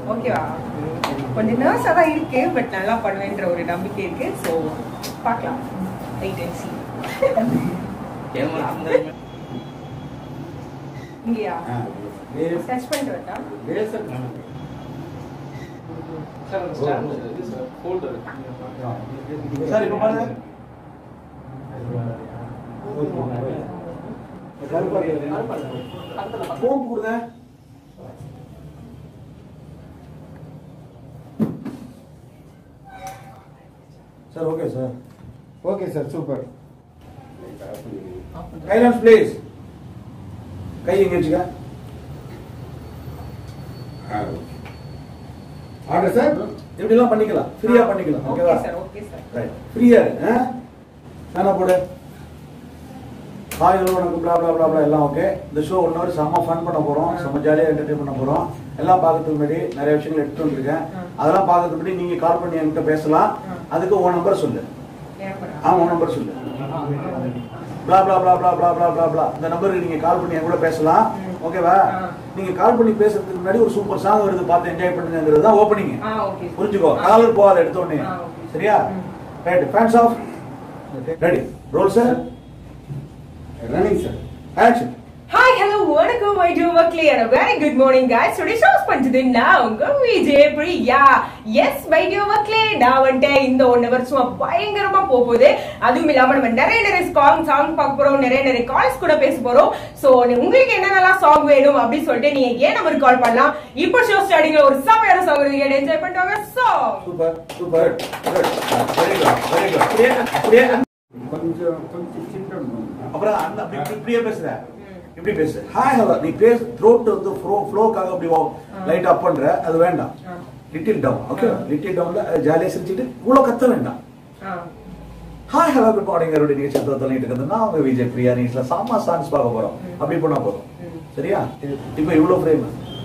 ஓகேவா கொஞ்சம் நர்வஸாக தான் இருக்கு பட் நல்லா பண்ணுவேன்ற ஒரு நம்பிக்கை இருக்கு ஸோ பார்க்கலாம் வெயிட் அண்ட் சி இங்கேயா டச் பண்ணிட்டு வரட்டா சார் இப்போ பாருங்க ஃபோன் கொடுங்க sir okay sir okay sir super silence please கை எங்க வச்சுக்க ஆர்டர் சார் இப்படிலாம் பண்ணிக்கலாம் ஃப்ரீயா பண்ணிக்கலாம் ஓகே ஓகேவா சார் ஓகே சார் ரைட் ஃப்ரீயா இரு வேணா போடு ஹாய் ஹலோ வணக்கம் blah blah blah blah எல்லாம் ஓகே இந்த ஷோ ஒன் ஹவர் செம்ம ஃபன் பண்ண போறோம் செம்ம ஜாலியாக என்டர்டைன் பண்ண போறோம் எல்லாம் பார்க்கறதுக்கு முன்னாடி நிறைய விஷயங்கள் எடுத்துட்டு வந்திருக்கேன் ஆ. அதெல்லாம் பார்க்கறதுக்கு முன்னாடி நீங்க கால் பண்ணி என்கிட்ட பேசலாம் ஆ. அதுக்கு உன் நம்பர் சொல்லு ஏன் ஆ உன் நம்பர் சொல்லு blah blah blah blah blah blah blah blah இந்த நம்பருக்கு நீங்க கால் பண்ணி என் கூட பேசலாம் ம். ஓகேவா ஆ. நீங்க கால் பண்ணி பேசுறதுக்கு முன்னாடி ஒரு சூப்பர் சாங் வருது பார்த்து என்ஜாய் பண்ணுங்கிறது தான் ஓப்பனிங் ஆ ஓகே புரிஞ்சுக்கோ காலர் போகாத எடுத்த உடனே ஆ, okay. சரியா ம். Right fans off ready roll sir running sir action hi hello வணக்கம் மை டூ மக்களே and very good morning guys today shows பண்றது நான் உங்க விஜய் பிரியா எஸ் மை டூ மக்களே நான் வந்துட்டு இந்த ஒன் ஹவர் சும்மா பயங்கரமா போக போகுது அதுவும் இல்லாம நம்ம நிறைய நிறைய சாங் சாங் பார்க்க போறோம் நிறைய நிறைய கால்ஸ் கூட பேச போறோம் சோ உங்களுக்கு என்னென்னலாம் சாங் வேணும் அப்படின்னு சொல்லிட்டு நீங்க ஏன் நம்பருக்கு கால் பண்ணலாம் இப்போ ஷோ ஸ்டார்டிங்ல ஒரு செமையான சாங் இருக்கு கேட்டு என்ஜாய் பண்ணிட்டாங்க song super super very good very good அப்படியே அப்படியே கொஞ்சம் கொஞ்சம் சின்ன அப்புறம் அந்த அப்படி இப்படி- இப்படியே பேசுற இப்படி பேசு ஹாய் ஹலோ நீ பேசு த்ரோட் வந்து ஃப்ளோ ஃப்ளோக்காக அப்படி லைட் அப் பண்ற அது வேண்டாம் லிட்டில் டவுன் ஓகே லிட்டில் டவுன்ல ஜாலியாக சிரிச்சிட்டு இவ்வளோ கத்த வேண்டாம் ஹாய் ஹலோ குட் மார்னிங் அவருடைய நிகழ்ச்சி தோத்தலிட்டு இருக்கிறது நான் உங்க விஜய் பிரியா நீங்க சாமா சாங்ஸ் பார்க்க போறோம் அப்படி பண்ணா போதும் சரியா இப்போ இவ்வளோ ஃப்ரேம்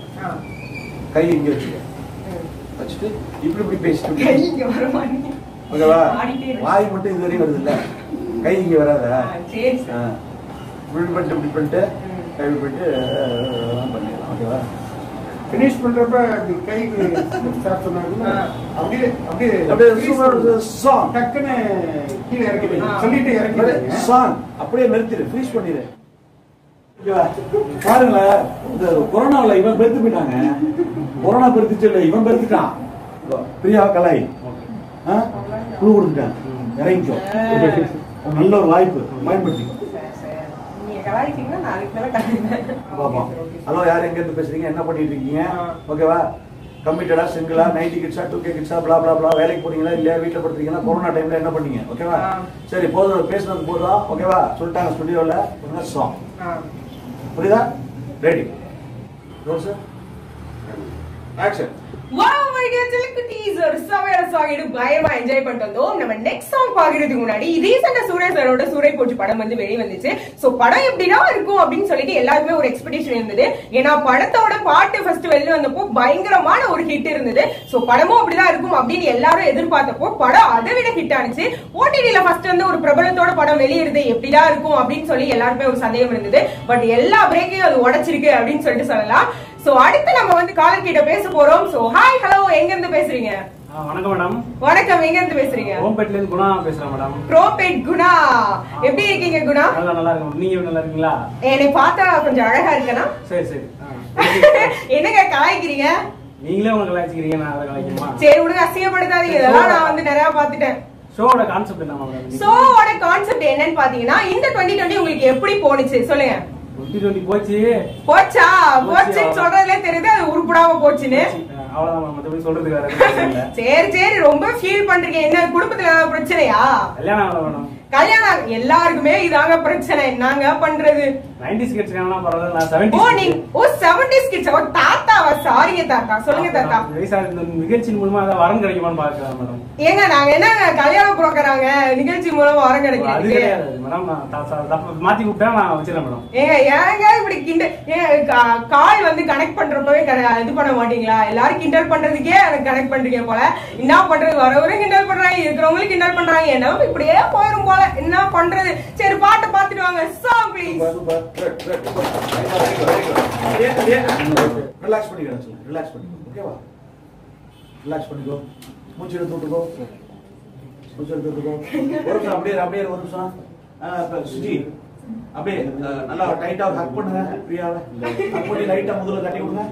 கை இங்கே வச்சுக்க வச்சுட்டு இப்படி இப்படி பேசிட்டு இங்க வர மாட்டேங்குது. ஓகேவா ஆடிட்டே இரு. வாய் மட்டும் இது வரையும் வருது இல்ல கை இங்க வராத ஆ, சரி ஆ. சார் இப்படி பண்ணிட்டு இப்படி பண்ணிட்டு ம். கை இப்படி பண்ணிட்டு அஹ், பண்ணிடலாம் ஓகேவா ஃபினிஷ் பண்றப்ப அப்படி கைக்கு சார் சொன்னாங்கல்ல ஆ. அப்படியே அப்படியே அப்படியே finish சூப்பர் பண்ணு. சாங் டக்குன்னு கீழே இறக்கிடுங்க ஆ. சொல்லிட்டு இறக்கிடுங்க சாங் அப்படியே நிறுத்திடு ஃப்ரீஸ் பண்ணிடு ஓகேவா? பாருங்களேன் இந்த கொரோனாவில் இவன் பெருத்து போயிட்டாங்க கொரோனா பெருத்துச்சு இல்லை இவன் பெருத்துட்டான் இதோ, பிரியா கலை ஆ? குழு கொடுத்துட்டேன் இறங்கிக்கோ நல்ல ஒரு வாய்ப்பு பயன்படுத்திக்கோ சார், சார். நீங்க கலாய்ச்சீங்கன்னா நாளைக்கு மேல கலாய்ப்பேன். பாப்போம் ஓகே, ஓகே. ஹலோ யார் எங்க இருந்து பேசுறீங்க என்ன பண்ணிட்டு இருக்கீங்க ஆ. ஓகேவா கம்மிட்டடா சிங்கிளா நைன்டி கிட்ஸா டூ கே கிட்ஸா blah blah blah வேலைக்கு போறீங்களா இல்லையா வீட்ல படுத்துறீங்களா கொரோனா டைம்ல என்ன பண்ணீங்க ஓகேவா ஆ. சரி போதும் பேசுனது போதும் ஓகேவா சொல்லிட்டாங்க ஸ்டுடியோல சாங் ஆ. புரியுதா ready roll sir action Wow, my dear செல்லக்குட்டீஸ், ஒரு செமையான song இது பயங்கரமா enjoy பண்ணிட்டு வந்தோம். நம்ம next song பார்க்கறதுக்கு முன்னாடி recent ஆ சூர்யா சாரோட சூரை போச்சு படம் வந்து வெளிய வந்துச்சு So, படம் எப்படிதான் இருக்கும் அப்படின்னு சொல்லிட்டு எல்லாருக்குமே ஒரு எக்ஸ்பெக்டேஷன் இருந்தது ஏன்னா படத்தோட பாட்டு ஃபர்ஸ்ட் வெளில வந்தப்போ பயங்கரமான ஒரு ஹிட் இருந்தது சோ படமும் அப்படிதான் இருக்கும் அப்படின்னு எல்லாரும் எதிர்பார்த்தப்போ படம் அதை விட ஹிட் ஆனிச்சு ஓடிடில ஃபர்ஸ்ட் வந்து ஒரு பிரபலத்தோட படம் வெளியிடுது எப்படிதான் இருக்கும் அப்படின்னு சொல்லி எல்லாருக்குமே ஒரு சந்தேகம் இருந்தது பட் எல்லா பிரேக்கையும் அது உடைச்சிருக்கு அப்படின்னு சொல்லிட்டு சொல்லலாம் சோ அடுத்து நம்ம வந்து காலர் கிட்ட பேச போறோம் சோ ஹாய் ஹலோ எங்க இருந்து பேசுறீங்க ஆ, வணக்கம் மேடம் வணக்கம் எங்க இருந்து பேசுறீங்க ஹோம்பேட்ல இருந்து குணா பேசுறேன் மேடம் ப்ரோபேட் குணா எப்படி இருக்கீங்க குணா நல்லா நல்லா இருக்கும் நீங்க எப்படி நல்லா இருக்கீங்களா என்னை பார்த்தா கொஞ்சம் அழகா இருக்கனா சரி சரி ஆ. என்னங்க கலாய்க்கிறீங்க நீங்களே உங்களை கலாய்ச்சிக்கிறீங்க நான் அதை கலாய்க்குமா சரி விடுங்க அசிங்கப்படுத்தாதீங்க இதெல்லாம் நான் வந்து நிறைய பாத்துட்டேன் ஷோவோட கான்செப்ட் என்ன மேடம் சோவோட கான்செப்ட் என்னன்னு பாத்தீங்கன்னா இந்த 2020 உங்களுக்கு எப்படி போனுச்சு சொல்லுங்க டுவெண்ட்டி டுவெண்ட்டி போச்சு போச்சா போச்சு, போச்சுன்னு அவ்வளவு. சொல்றதுல தெரியுது அது உருப்படாம போச்சுன்னு ஆ, அவ்வளவுதான் மேடம் மற்றபடி சொல்றதுக்கு வேற எதுவும் இல்ல சரி சரி ரொம்ப ஃபீல் பண்றீங்க என்ன குடும்பத்துல ஏதாவது பிரச்சனையா கல்யாணம் ஆகல மேடம் கல்யாணம் எல்லாருக்குமே இதாங்க பிரச்சனை என்னங்க பண்றது நைன்டி ஸ்கெட்ஸ்க்கான பரவாயில்ல நான் ஓ செவன்டி நீங்க ஓ செவன்டிஸ் கிட்ஸ் ஓ தாத்தாவா சாரிங்க தாத்தா சொல்லுங்க தாத்தா வயசா இந்த நிகழ்ச்சியின் மூலமா ஏதாவது வரம் கிடைக்குமான்னு பாக்குறேன் மேடம் ஏங்க நாங்க என்ன கல்யாண புரோக்கராங்க நிகழ்ச்சி மூலமா வரம் அது கிடைக்கிறதுக்கு கிடையாது மேடம் நான் த- த- தப்பு மாத்தி விட்டா நான் வச்சிடறேன் மேடம் ஏங்க ஏங்க இப்படி கிண்ட ஏங்க கா- கால் வந்து கனெக்ட் பண்றப்பவே கன- இது பண்ண மாட்டீங்களா எல்லாரும் கிண்டல் பண்றதுக்கே எனக்கு கனெக்ட் பண்றீங்க போல என்ன பண்றது வரவரும் கிண்டல் பண்றாங்க இருக்கிறவங்களும் கிண்டல் பண்றாங்க என்ன இப்படியே போயிரும் போல என்ன பண்றது சரி பாட்டை பாத்துட்டு வாங்க song please super super good good relax பண்ணிக்கிறேன் சொல்லு ரிலாக்ஸ் பண்ணிக்கோ ஓகேவா ரிலாக்ஸ் பண்ணிக்கோ மூச்சு எடுத்து விட்டுக்கோ மூச்சு எடுத்து விட்டுக்கோ ஒரு நிமிஷம் அப்படியே இரு, அப்படியே இரு, ஒரு நிமிஷம் ஆ, இப்ப சுஜி அப்படியே அஹ், நல்லா டைட்டா ஹக் பண்ணுங்க பிரியாவை ஹக் பண்ணி லைட்டா முதல்ல தட்டி விடுங்க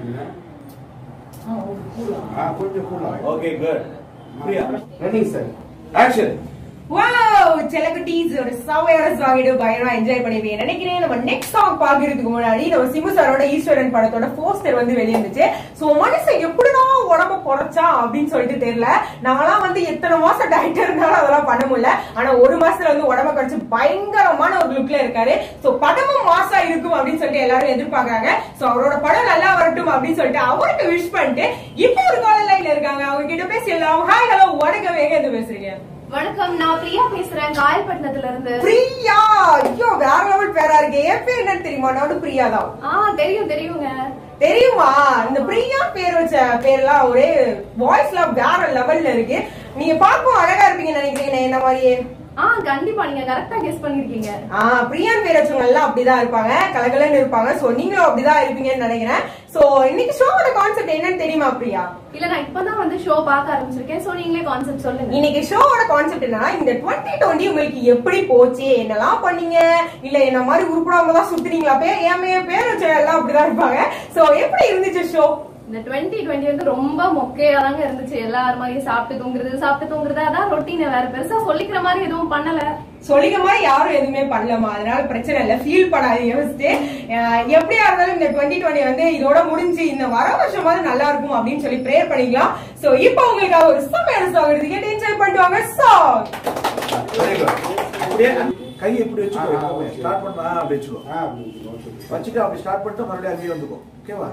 ஆ, கொஞ்சம் கூலா okay good Priya running sir action wow செலகுட்டீஸ் ஒரு சவையான சாங்கிடு பயங்கரமா என்ஜாய் பண்ணிருப்பீங்க நினைக்கிறேன் நம்ம நெக்ஸ்ட் சாங் பாக்குறதுக்கு முன்னாடி நம்ம சிம்பு சாரோட ஈஸ்வரன் படத்தோட போஸ்டர் வந்து வெளியே இருந்துச்சு சோ மனுஷன் எப்படிதான் உடம்ப குறைச்சா அப்படின்னு சொல்லிட்டு தெரியல நாங்களாம் வந்து எத்தனை மாசம் டயட் இருந்தாலும் அதெல்லாம் பண்ண முடியல ஆனா ஒரு மாசத்துல வந்து உடம்ப குறைச்சு பயங்கரமான ஒரு லுக்ல இருக்காரு சோ படமும் மாசா இருக்கும் அப்படின்னு சொல்லிட்டு எல்லாரும் எதிர்பார்க்கறாங்க சோ அவரோட படம் நல்லா வரட்டும் அப்படின்னு சொல்லிட்டு அவருக்கு விஷ் பண்ணிட்டு இப்போ ஒரு கால லைன்ல இருக்காங்க அவங்க கிட்ட பேசி எல்லாம் ஹாய் ஹலோ வணக்கம் எங்க இருந்து பேசுறீங்க வணக்கம் நான் பிரியா பேசுறேன் காயல்பட்டினத்துல இருந்து பிரியா ஐயோ வேற லெவல் பேரா இருக்கு என் பேர் என்னன்னு தெரியுமா நானும் பிரியா தான் ஆ தெரியும் தெரியுங்க தெரியுமா இந்த பிரியா பேர் வச்ச பேர்லாம் ஒரே வாய்ஸ்லாம் வேற லெவல்ல இருக்கு நீங்க பார்க்கவும் அழகா இருப்பீங்கன்னு நினைக்கிறீங்க என்ன மாதிரியே ஆ கண்டிப்பா நீங்க கரெக்டா கெஸ் பண்ணிருக்கீங்க ஆஹ் பிரியான் பேர் வச்சவங்க எல்லாம் அப்படிதான் இருப்பாங்க கலகலன்னு இருப்பாங்க சோ நீங்களும் அப்படிதான் இருப்பீங்கன்னு நினைக்கிறேன் சோ இன்னைக்கு ஷோவோட கான்செப்ட் என்னன்னு தெரியுமா பிரியா இல்ல நான் இப்பதான் வந்து ஷோ பார்க்க ஆரம்பிச்சிருக்கேன் சோ நீங்களே கான்செப்ட் சொல்லுங்க இன்னைக்கு ஷோவோட கான்செப்ட் என்னன்னா இந்த 2020 உங்களுக்கு எப்படி போச்சு என்னெல்லாம் பண்ணீங்க இல்ல என்ன மாதிரி உருப்படாம தான் சுத்துறீங்களா பேர் என் மே- பேர் வச்ச எல்லாம் அப்படிதான் இருப்பாங்க சோ எப்படி இருந்துச்சு ஷோ இந்த 2020 டுவெண்ட்டி வந்து ரொம்ப மொக்கையா தாங்க இருந்துச்சு எல்லாரும் மாதிரியும் சாப்பிட்டு தூங்குறது சாப்பிட்டு தூங்குறது அதான் ரொட்டீன் வேற பெருசா சொல்லிக்கிற மாதிரி எதுவும் பண்ணல சொல்லிக்க மாதிரி யாரும் எதுவுமே பண்ணலமா அதனால பிரச்சனை இல்ல ஃபீல் பண்ணாதீங்க ஃபர்ஸ்ட் எப்படியா இருந்தாலும் இந்த 2020 வந்து இதோட முடிஞ்சு இந்த வர வருஷமாவது நல்லா இருக்கும் அப்படின்னு சொல்லி ப்ரேயர் பண்ணிக்கலாம் சோ இப்போ உங்களுக்காக ஒரு சமையல் சாங் எடுத்து கேட்டு என்ஜாய் பண்ணிட்டு வாங்க சாங் வெரி குட் அப்படியே கையை இப்படி வச்சுக்கோ ஆ, okay. ஸ்டார்ட் பண்ணா அப்படி வச்சுக்கோ ஆ ஓகே வச்சுட்டு அப்படி ஸ்டார்ட் பண்ணிட்டு மறுபடியும் அங்கேயே வந்துக்கோ ஓகேவா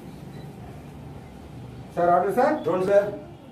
sir order sir roll sir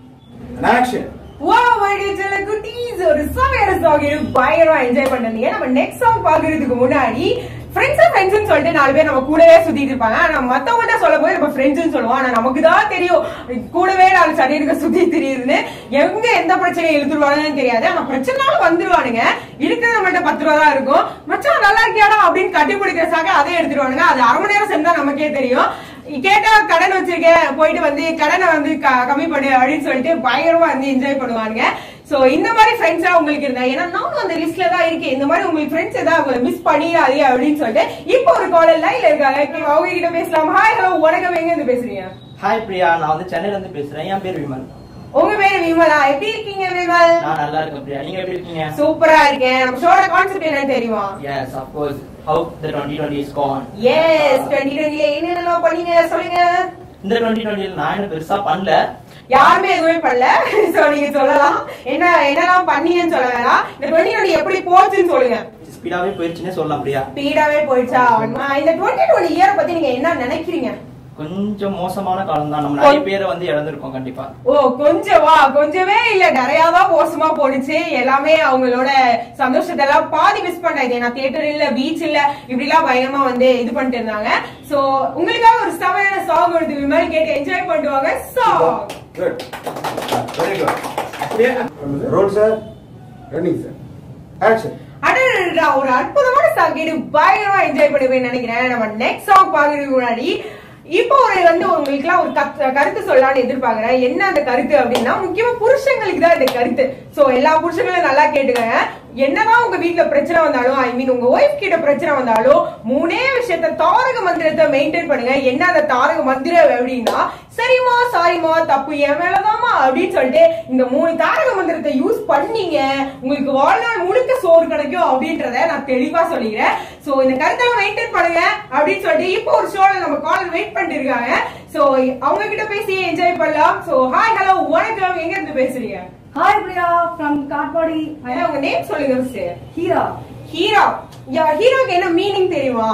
action Wow, my dear Celebrities, ஒரு சமையல் சாங் பயங்கரமா என்ஜாய் பண்ணீங்க நம்ம நெக்ஸ்ட் சாங் பாக்குறதுக்கு முன்னாடி ஃப்ரெண்ட்ஸ் ஃப்ரெண்ட்ஸ் சொல்லிட்டு நாலு பேர் நம்ம கூடவே சுத்திட்டு இருப்பாங்க ஆனா மத்தவங்க சொல்ல போய் நம்ம ஃப்ரெண்ட்ஸ் சொல்லுவோம் ஆனா நமக்கு தான் தெரியும் கூடவே நாலு சரீரங்க சுத்தி தெரியுதுன்னு எங்க எந்த பிரச்சனையை இழுத்துருவாங்கன்னு தெரியாது ஆனா பிரச்சனாலும் வந்துருவானுங்க இருக்கிறது நம்மள்ட்ட பத்து ரூபா தான் இருக்கும் மச்சான் நல்லா இருக்கியாடா அப்படின்னு கட்டி பிடிக்கிறசாக அதை எடுத்துருவானுங்க அது அரை மணி நேரம் செஞ்சா நமக்கே தெரியும் கேட்டா கடன் வச்சிருக்கேன் போயிட்டு வந்து கடனை வந்து க- கம்மி பண்ணு அப்படின்னு சொல்லிட்டு பயங்கரமா வந்து என்ஜாய் பண்ணுவாங்க சோ இந்த மாதிரி ஃப்ரெண்ட்ஸ் எல்லாம் உங்களுக்கு இருந்தா ஏன்னா நானும் அந்த லிஸ்ட்ல தான் இருக்கேன் இந்த மாதிரி உங்களுக்கு ஃப்ரெண்ட்ஸ் ஏதாவது உங்களை மிஸ் பண்ணிடாதீங்க அப்படின்னு சொல்லிட்டு இப்போ ஒரு கால் லைன்ல இருக்காங்க Okay, அவங்க கிட்ட பேசலாம் ஹாய் ஹலோ வணக்கம் எங்க இருந்து பேசுறீங்க ஹாய் பிரியா நான் வந்து சென்னையில இருந்து பேசுறேன் என் பேர் விமல் உங்க பேரு விமலா எப்படி இருக்கீங்க விமல் நான் நல்லா இருக்கேன் பிரியா நீங்க எப்படி இருக்கீங்க சூப்பரா இருக்கேன் நம்ம ஷோட கான்செப்ட் என்னன்னு தெரியுமா yes of course how the 2020 is gone yes twenty டுவெண்ட்டில என்னென்னலாம் பண்ணீங்க சொல்லுங்க இந்த 2020 நான் என்ன பெருசா பண்ணல யாருமே எதுவுமே பண்ணல சோ நீங்க சொல்லலாம் என்ன என்னெல்லாம் பண்ணீங்கன்னு சொல்ல வேணாம் இந்த டுவெண்ட்டி டுவெண்ட்டி எப்படி போச்சுன்னு சொல்லுங்க ஸ்பீடாவே போயிருச்சுன்னே சொல்லலாம் பிரியா ஸ்பீடாவே போயிடுச்சா ஆமா. இந்த டுவெண்ட்டி டுவெண்ட்டி இயர் பத்தி நீங்க என்ன நினைக்கிறீங்க கொஞ்சம் மோசமான காலம் தான் நம்ம நிறைய பேரை வந்து இழந்திருக்கோம் கண்டிப்பா ஓ கொஞ்சமா கொஞ்சமே இல்ல நிறையாதான் மோசமா போனுச்சு எல்லாமே அவங்களோட சந்தோஷத்தை எல்லாம் பாதி மிஸ் பண்ணாது நான் தியேட்டர் இல்ல பீச் இல்ல இப்படி எல்லாம் பயங்கரமா வந்து இது பண்ணிட்டு இருந்தாங்க சோ உங்களுக்காக ஒரு செமையான சாங் வருது விமல் கேட்டு என்ஜாய் பண்ணுவாங்க சாங் குட் வெரி குட் அப்படியே roll sir running sir action அடடடடா, ஒரு அற்புதமான சாங் கேட்டு பயங்கரமா என்ஜாய் பண்ணுவேன்னு நினைக்கிறேன் நம்ம நெக்ஸ்ட் சாங் பாக்குறதுக்கு முன்னாடி இப்போ ஒரு வந்து உங்களுக்கு எல்லாம் ஒரு கத்- கருத்து சொல்லலாம்னு எதிர்பார்க்கிறேன் என்ன அந்த கருத்து அப்படின்னா முக்கியமா புருஷங்களுக்கு தான் இந்த கருத்து சோ எல்லா புருஷங்களும் நல்லா கேட்டுக்கங்க என்னதான் உங்க வீட்ல பிரச்சனை வந்தாலும் ஐ மீன் உங்க ஒய்ஃப் கிட்ட பிரச்சனை வந்தாலும் மூணே விஷயத்த தாரக மந்திரத்தை மெயின்டைன் பண்ணுங்க என்ன அந்த தாரக மந்திரம் அப்படின்னா சரிம்மா சாரிம்மா தப்பு என் மேலதாம்மா அப்படின்னு சொல்லிட்டு இந்த மூணு தாரக மந்திரத்தை யூஸ் பண்ணீங்க உங்களுக்கு வாழ்நாள் முழுக்க சோறு கிடைக்கும் அப்படின்றத நான் தெளிவா சொல்லிக்கிறேன் சோ இந்த கருத்தெல்லாம் மெயின்டைன் பண்ணுங்க அப்படின்னு சொல்லிட்டு இப்போ ஒரு ஷோல நம்ம கால் வெயிட் பண்ணிட்டு இருக்காங்க சோ அவங்க கிட்ட பேசி என்ஜாய் பண்ணலாம் சோ ஹாய் ஹலோ வணக்கம் எங்க இருந்து பேசுறீங்க ஹாய் பிரியா ஃப்ரம் காட்பாடி ஐயா உங்க நேம் சொல்லுங்க ஃபர்ஸ்ட் ஹீரா ஹீரோ யா ஹீரோக்கு என்ன மீனிங் தெரியுமா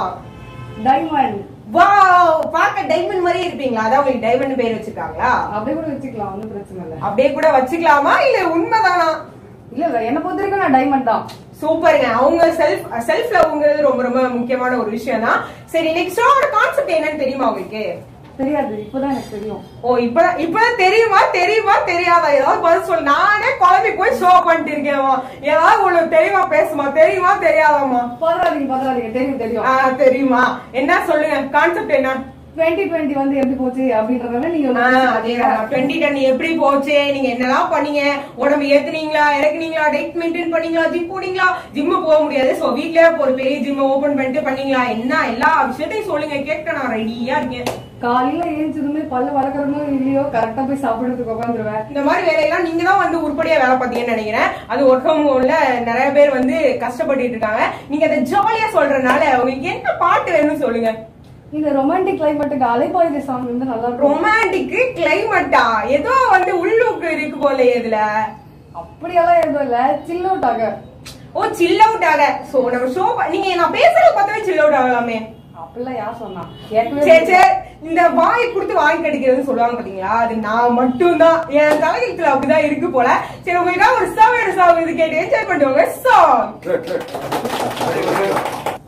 டைமண்ட் வாவ் பார்க்க டைமண்ட் மாதிரியே இருப்பீங்களா அதான் உங்களுக்கு டைமண்ட் பேர் வச்சிருக்காங்களா அப்படியே கூட வச்சுக்கலாம் ஒன்றும் பிரச்சனை இல்லை அப்படியே கூட வச்சுக்கலாமா இல்ல உண்மைதானா இல்ல இல்ல என்ன பொறுத்த வரைக்கும் நான் டைமண்ட் தான் சூப்பருங்க அவங்க செல்ஃப் செல்ஃப் லவ்ங்கிறது ரொம்ப ரொம்ப முக்கியமான ஒரு விஷயம் தான் சரி நெக்ஸ்ட் ஷோட கான்செப்ட் என்னன்னு தெரியுமா உங்களுக்கு தெரியாது இப்பதான் எனக்கு தெரியும் ஓ இப்பதான் இப்பதான் தெரியுமா தெரியுமா தெரியாதா ஏதாவது பதில் சொல்லு நானே குழம்பி போய் ஷோ பண்ணிட்டு இருக்கேன் ஏதாவது உங்களுக்கு தெரியுமா பேசுமா தெரியுமா தெரியாதாமா பரவாயில்லைங்க பரவாயில்லைங்க தெரியும் தெரியும் ஆ தெரியுமா என்ன சொல்லுங்க கான்செப்ட் என்ன டுவெண்ட்டி டுவெண்ட்டி வந்து எப்படி போச்சு அப்படின்றத நீங்க ஒரு டுவெண்ட்டி டென் எப்படி போச்சு நீங்க என்னெல்லாம் பண்ணீங்க உடம்பு ஏத்துனீங்களா இறக்குனீங்களா டேட் மெயின்டைன் பண்ணீங்களா ஜிம் போனீங்களா ஜிம் போக முடியாது சோ வீட்லயே ஒரு பெரிய ஜிம் ஓபன் பண்ணிட்டு பண்ணீங்களா என்ன எல்லா விஷயத்தையும் சொல்லுங்க கேட்க நான் ரெடியா இருக்கேன் காலையில ஏஞ்சதுமே பல்ல வளர்க்கறமோ இல்லையோ கரெக்டா போய் சாப்பிடுறதுக்கு உட்காந்துருவேன் இந்த மாதிரி வேலையெல்லாம் நீங்க தான் வந்து உருப்படியா வேலை பார்த்தீங்கன்னு நினைக்கிறேன் அது ஒர்க் ஃப்ரம் ஹோம்ல நிறைய பேர் வந்து கஷ்டப்பட்டுட்டு இருக்காங்க நீங்க அதை ஜாலியா சொல்றதுனால உங்களுக்கு என்ன பாட்டு வேணும்னு சொல்லுங்க இந்த ரொமான்டிக் கிளைமேட்டுக்கு அலைபாயுத சாங் வந்து நல்லா இருக்கும் ரொமான்டிக் கிளைமேட்டா ஏதோ வந்து உள்ளுக்கு இருக்கு போல இதுல அப்படியெல்லாம் எதுவும் இல்ல சில் அவுட் ஆக ஓ சில் அவுட் ஆக சோ நம்ம ஷோ நீங்க நான் பேசுறத பார்த்தாவே சில் அவுட் ஆகலாமே அப்படிலாம் யார் சொன்னா சரி ஏற்கனவே சரி இந்த வாய் கொடுத்து வாங்கி கடிக்கிறதுன்னு சொல்லுவாங்க பாத்தீங்களா அது நான் மட்டும்தான் என் தலையத்துல அப்படிதான் இருக்கு போல சரி உங்களுக்காக ஒரு சாவோட சாங் இது கேட்டு என்ஜாய் பண்ணுவாங்க song Good, good. Very good.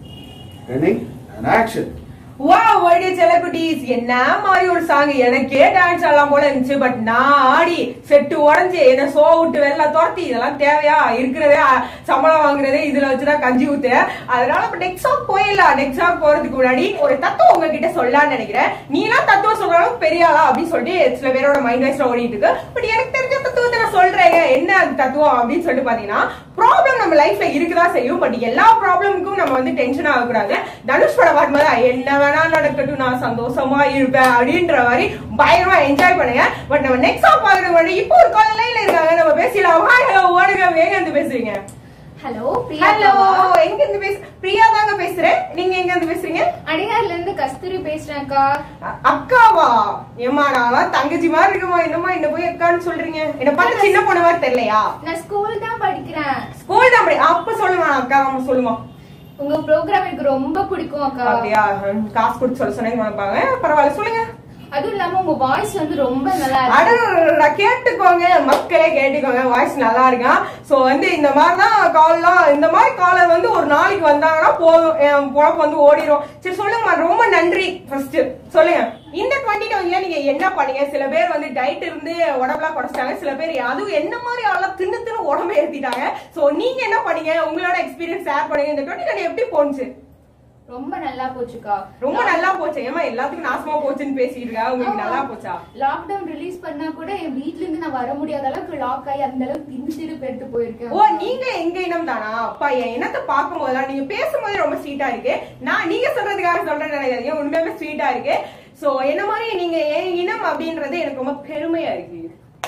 Ready? And action. வா வைடிய செல்லக்குட்டீஸ் என்ன மாதிரி ஒரு சாங் எனக்கே டான்ஸ் ஆடலாம் போல இருந்துச்சு பட் நான் ஆடி செட்டு உடஞ்சு என்ன சோ விட்டு வெளில துரத்தி இதெல்லாம் தேவையா இருக்கிறதே அ, சம்பளம் வாங்குறதே இதுல வச்சுதான் கஞ்சி ஊத்து அதனால இப்ப நெக்ஸ்ட் போயிடலாம் நெக்ஸ்ட் போறதுக்கு முன்னாடி ஒரு தத்துவம் உங்ககிட்ட சொல்லலாம்னு நினைக்கிறேன் நீலாம் தத்துவம் சொல்ற அளவுக்கு பெரிய ஆளா அப்படின்னு சொல்லிட்டு சில பேரோட மைண்ட் வைஸ்ல ஓடிட்டு இருக்கு பட் எனக்கு தெரிஞ்ச தத்துவத்தை நான் சொல்றேன் என்ன அது தத்துவம் அப்படின்னு சொல்லிட்டு பாத்தீங்கன்னா ப்ராப்ளம் நம்ம லைஃப்ல இருக்குதான் செய்யும் பட் எல்லா ப்ராப்ளமுக்கும் நம்ம வந்து டென்ஷன் ஆகக்கூடாது தனுஷ் படம் பார்க்கும்போது என்ன வேணா நடக்கட்டும் நான் சந்தோஷமா இருப்பேன் அப்படின்ற மாதிரி பயங்கரமா என்ஜாய் பண்ணுங்க பட் நம்ம நெக்ஸ்ட் சாங் பாக்குறது முன்னாடி இப்போ ஒரு கால் லைன்ல இருக்காங்க நம்ம பேசலாம் ஹலோ ஓடுங்க வேக இருந்து பேசுறீங்க ஹலோ பிரியா ஹலோ எங்க இருந்து பேச பிரியா தாங்க பேசுறேன் நீங்க எங்க இருந்து பேசுறீங்க அடிகார்ல இருந்து கஸ்தூரி பேசுறேன்க்கா அ- அக்காவா ஏமா நான் தங்கச்சி மாதிரி இருக்குமா என்னமா என்ன போய் அக்கான்னு சொல்றீங்க என்ன பார்த்து சின்ன பொண்ணு மாதிரி தெரியலையா நான் ஸ்கூல் தான் படிக்கிறேன் ஸ்கூல் தான் படி- அப்ப சொல்லுமா அக்கா அம்மா சொல்லுமா உங்க ப்ரோக்ராம் எனக்கு ரொம்ப பிடிக்கும் அக்கா அப்படியா ஹம், காசு கொடுத்து சொல்ல சொன்னேன்னு நினைப்பாங்க பரவாயில்ல சொல்லுங்க அதுவும் இல்லாம உங்க வாய்ஸ் வந்து ரொம்ப நல்லா அட இருக்கு கேட்டுக்கோங்க மக்களே கேட்டுக்கோங்க வாய்ஸ் நல்லா இருக்கான் சோ வந்து இந்த மாதிரிதான் கால்லாம் இந்த மாதிரி காலர் வந்து ஒரு நாளைக்கு வந்தாங்கன்னா போதும் என் பொழப்பு வந்து ஓடிடும் சரி சொல்லுங்கம்மா ரொம்ப நன்றி ஃபர்ஸ்ட் சொல்லுங்க இந்த டுவெண்ட்டி டுவெண்ட்ல நீங்க என்ன பண்ணீங்க சில பேர் வந்து டயட் இருந்து உடம்புலாம் குறைச்சிட்டாங்க சில பேர் அதுவும் என்ன மாதிரி ஆளா தின்னு தின்னு உடம்பு ஏத்திட்டாங்க சோ நீங்க என்ன பண்ணீங்க உங்களோட எக்ஸ்பீரியன்ஸ் ஷேர் பண்ணுங்க இந்த டுவெண்ட்டி டுவெண்ட்டி எப்படி போனுச்சு ரொம்ப நல்லா போச்சுக்கா ரொம்ப நல்லா போச்சு ஏமா எல்லாத்துக்கும் நாசமா போச்சுன்னு பேசிட்டு இருக்கா உங்களுக்கு நல்லா போச்சா லாக்டவுன் ரிலீஸ் பண்ணா கூட என் வீட்ல இருந்து நான் வர முடியாத அளவுக்கு லாக் ஆகி அந்த அளவுக்கு திரு திருப்பு எடுத்து போயிருக்கேன் ஓ நீங்க எங்க இனம் தானா அப்பா என் இனத்தை பார்க்கும் போதெல்லாம் நீங்க பேசும்போது ரொம்ப ஸ்வீட்டா இருக்கு நான் நீங்க சொல்றதுக்காக சொல்றேன் நினைக்காதீங்க உண்மையாவே ஸ்வீட்டா இருக்கு சோ என்ன மாதிரி நீங்க என் இனம் அப்படின்றது எனக்கு ரொம்ப பெருமையா இருக்கு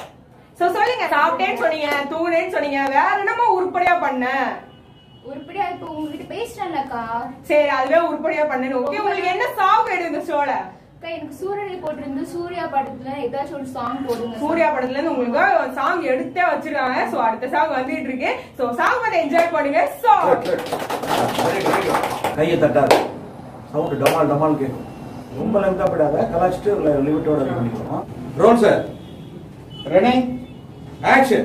சோ சொல்லுங்க சாப்பிட்டேன்னு சொன்னீங்க தூங்குனேன்னு சொன்னீங்க வேற என்னமோ உருப்படியா பண்ண உருப்படியா இப்ப உங்ககிட்ட பேசுறேன்லக்கா சரி அதுவே உருப்படியா பண்ணேன் ஓகே உங்களுக்கு என்ன சாங் வேணும் இந்த ஷோல அக்கா எனக்கு சூரியனை போட்டிருந்து சூர்யா படத்துல ஏதாச்சும் ஒரு சாங் போடுங்க சூர்யா படத்துல இருந்து உங்களுக்கு சாங் எடுத்தே வச்சிருக்காங்க சோ அடுத்த சாங் வந்துட்டு இருக்கு சோ சாங் வந்து என்ஜாய் பண்ணுங்க so Good, good. Very, very good. கையை தட்டாது சவுண்ட் டமால் டமால் கேட்கும் ரொம்ப லென்த்தா போயிடாத கலாச்சிட்டு லிமிட்டோட இது பண்ணிக்கலாம் roll sir ready action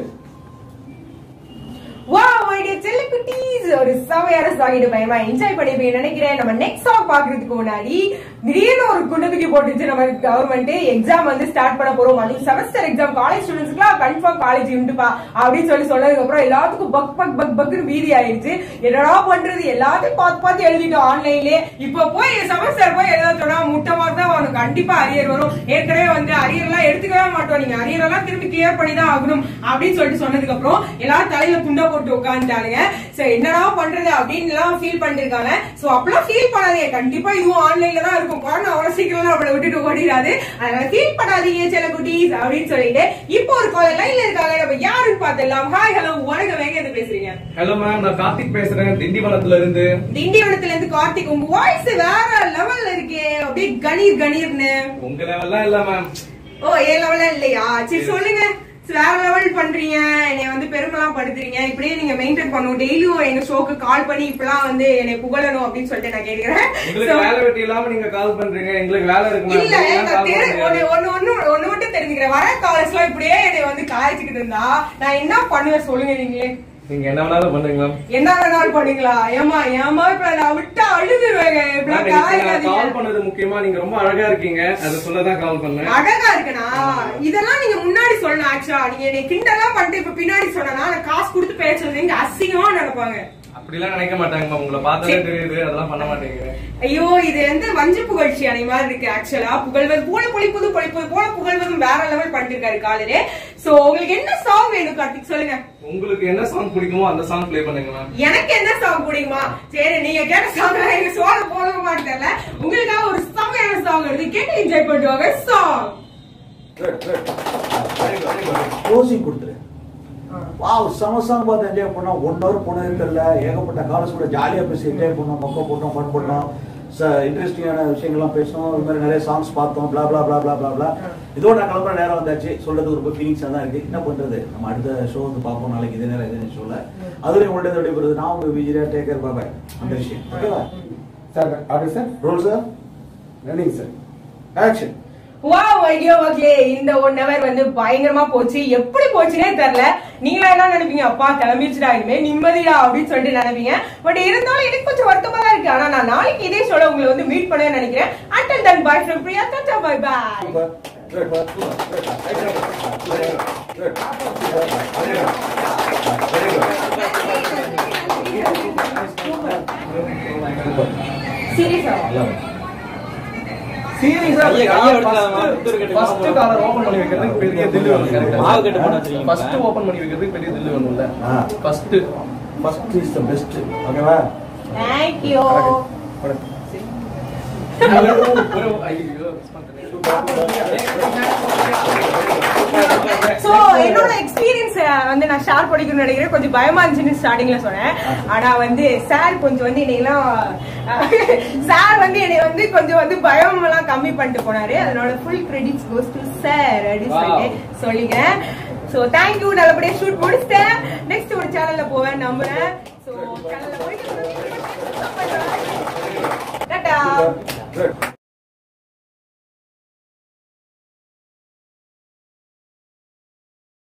wow my dear செல்ல குட்டீஸ் ஒரு செமையான சாங் இது பயமா என்ஜாய் பண்ணிருப்பீங்க நினைக்கிறேன் நம்ம நெக்ஸ்ட் சாங் பாக்குறதுக்கு முன்னாடி திடீர்னு ஒரு குண்டு தூக்கி போட்டுச்சு நம்ம கவர்மெண்ட் எக்ஸாம் வந்து ஸ்டார்ட் பண்ண போறோம் அது செமஸ்டர் எக்ஸாம் காலேஜ் ஸ்டூடெண்ட்ஸ்க்குலாம் கன்ஃபார்ம் காலேஜ் உண்டுப்பா அப்படின்னு சொல்லி சொன்னதுக்கு அப்புறம் எல்லாத்துக்கும் பக் பக் பக் பக்னு வீதி ஆயிருச்சு என்னடா பண்றது எல்லாத்தையும் பார்த்து பார்த்து எழுதிட்டோம் ஆன்லைன்லயே இப்ப போய் செமஸ்டர் போய் எழுத சொன்னா முட்டை மாதிரி தான் வரும் கண்டிப்பா அரியர் வரும் ஏற்கனவே வந்து அரியர் எல்லாம் எடுத்துக்கவே மாட்டோம் நீங்க அரியர் எல்லாம் திருப்பி கிளியர் பண்ணி தான் ஆகணும் அப்படின்னு சொல்லிட்டு சொன்னதுக்கு அப்புறம் எல்லாரும் தலையில துண்டை போட்டு உட்காந்துட்டானுங்க சரி என்னடா பண்றது அப்படின்னு எல்லாம் ஃபீல் பண்ணிருக்காங்க சோ அப்பெல்லாம் ஃபீல் பண்ணாதீங்க கண்டிப்பா இதுவும் ஆன்லைன்ல தான் இருக்கும் கொரோனா அவ்வளவு சீக்கிரம் நம்மளை விட்டுட்டு ஓடிடாது அதனால ஃபீல் பண்ணாதீங்க சில குட்டீஸ் அப்படின்னு சொல்லிட்டு இப்போ ஒரு கால் லைன்ல இருக்காங்க நம்ம யாருன்னு பார்த்துடலாம் ஹாய் ஹலோ வணக்கம் வேக எது பேசுறீங்க ஹலோ மேம் நான் கார்த்திக் பேசுறேன் திண்டிவனத்துல இருந்து திண்டிவனத்துல இருந்து கார்த்திக் உங்க வாய்ஸ் வேற லெவல்ல இருக்கே அப்படியே கணீர் கணீர்னு உங்க லெவல்லாம் இல்ல மேம் ஓ ஏ லெவல்ல இல்லையா சரி சொல்லுங்க வேற லெவல் பண்றீங்க என்னை வந்து பெருமைலாம் படுத்துறீங்க இப்படியே நீங்க மெயின்டைன் பண்ணணும் டெய்லியும் எங்க ஷோக்கு கால் பண்ணி இப்பெல்லாம் வந்து என்னை புகழணும் அப்படின்னு சொல்லிட்டு நான் கேட்கிறேன் உங்களுக்கு So, வேலை வெட்டி இல்லாம நீங்க கால் பண்றீங்க எங்களுக்கு வேலை இருக்கு மேம் இல்ல நீங்க எனக்கு call தெரி- பண்ண ஒண்ணு முடியாது. ஒண்ணு ஒண்ணு ஒண்ணு மட்டும் தெரிஞ்சுக்கிறேன் வர காலேஜ் எல்லாம் இப்படியே என்னை வந்து காய்ச்சிக்கிட்டு இருந்தா நான் என்ன பண்ணுவேன் சொல்லுங்க நீங்களே நீங்க என்ன வேணாலும் பண்ணுங்க மேம் என்ன வேணாலும் பண்ணுங்களா ஏமா ஏமா இப்ப நான் விட்டு அழுதுருவேங்க இப்படி மேம், இன்னைக்கு நான் காய்க்காதீங்க கால் பண்ணது முக்கியமா நீங்க ரொம்ப அழகா இருக்கீங்க அதை சொல்லதான் கால் பண்ணேன் அழகா இருக்கனா இதெல்லாம் நீங்க முன்னாடி சொல்லணும் ஆக்சுவலா நீங்க என்னை கிண்டலாம் பண்ணிட்டு இப்ப பின்னாடி சொன்னா நான் காசு கொடுத்து பேச சொல்றீங்க அசிங்கமா நினைப்பாங்க அப்படிலாம் நினைக்க மாட்டாங்கம்மா உங்களை பார்த்தாலே தெரியுது அதெல்லாம் பண்ண மாட்டேங்கிறேன் ஐயோ இது வந்து வஞ்ச புகழ்ச்சி அணை மாதிரி இருக்கு ஆக்சுவலா புகழ்வது போல பொழிப்பது பொழிப்பது போல புகழ்வதும் வேற லெவல் பண்ணிட்டு இருக்காரு காலையிலே சோ உங்களுக்கு என்ன சாங் வேணும் கார்த்திக் சொல்லுங்க உங்களுக்கு என்ன சாங் பிடிக்குமோ அந்த சாங் ப்ளே பண்ணுங்க மேம் எனக்கு என்ன சாங் பிடிக்குமா சரி நீங்க கேட்ட சாங் எனக்கு சோழ போட மாட்டேன்ல உங்களுக்காக ஒரு செம்மையான சாங் இருக்கு கேட்டு என்ஜாய் பண்ணுவாங்க சாங் க்ளோசிங் கொடுத்துரு வாவ் சமசாங்க பார்த்து என்ஜாய் பண்ணோம் ஒன் ஹவர் போனது தெரியல ஏகப்பட்ட காலேஜ் கூட ஜாலியா பேசி என்ஜாய் பண்ணோம் மொக்க போட்டோம் ஃபன் பண்ணோம் இன்ட்ரெஸ்டிங்கான விஷயங்கள்லாம் பேசணும் இது மாதிரி நிறைய சாங்ஸ் பார்த்தோம் blah blah blah blah blah blah இதோட நான் கிளம்புற நேரம் வந்தாச்சு சொல்றது ரொம்ப ஃபீலிங்ஸாக தான் இருக்கு என்ன பண்றது நம்ம அடுத்த ஷோ வந்து பார்ப்போம் நாளைக்கு இதே நேரம் இதே ஷோல அதுலேயும் உங்கள்ட்ட விடைபெறுது நான் உங்க விஜயா டேக்கர் பாபாய் அந்த விஷயம் ஓகேவா sir order sir roll sir running sir action wow idea okay இந்த ஒன் ஹவர் வந்து பயங்கரமா போச்சு எப்படி போச்சுனே தெரியல நீங்களா என்ன நினைப்பீங்க அப்பா கிளம்பிடுச்சுடா இனிமே நிம்மதிடா அப்படின்னு சொல்லிட்டு நினைப்பீங்க பட் இருந்தாலும் எனக்கு கொஞ்சம் வருத்தமா தான் இருக்கு ஆனா நான் நாளைக்கு இதே சொல்ல உங்களை வந்து மீட் பண்ண நினைக்கிறேன் அட்டல் தன் bye from Priya tata bye bye சீரியஸா சீரியஸா கையை- கையை எடுத்துடாதம்மா, புத்தர் கட்டு ஃபர்ஸ்ட் மாவு காலர் ஓபன் பண்ணி வைக்கிறதுக்கு பெரிய தில்லு வேணும் மாவு கட்டு போட்டு வச்சிருக்கீங்க. ஃபர்ஸ்ட் ஓபன் பண்ணி வைக்கிறதுக்கு பெரிய தில்லு வேணும்ல ஆ. First first is the best ஓகேவா தேங்க்யூ ஐயோ மிஸ் பண்ணிட்டேன் சோ என்னோட எக்ஸ்பீரியன்ஸ் வந்து நான் ஷேர் பண்ணிக்கணும்னு நினைக்கிறேன் கொஞ்சம் பயமா இருந்துச்சுன்னு ஸ்டார்டிங்ல சொன்னேன் ஆனா வந்து சார் கொஞ்சம் வந்து என்னையெல்லாம் சார் வந்து என்னை வந்து கொஞ்சம் வந்து பயம் எல்லாம் கம்மி பண்ணிட்டு போனாரு அதனோட full credits goes to sir அப்படின்னு சொல்லிட்டு சொல்லிங்க சோ தேங்க்யூ நல்லபடியா ஷூட் முடிச்சிட்டேன் நெக்ஸ்ட் ஒரு சேனல்ல போவேன் நம்புறேன் சோ சேனல்ல போயிட்டு டாடா Good.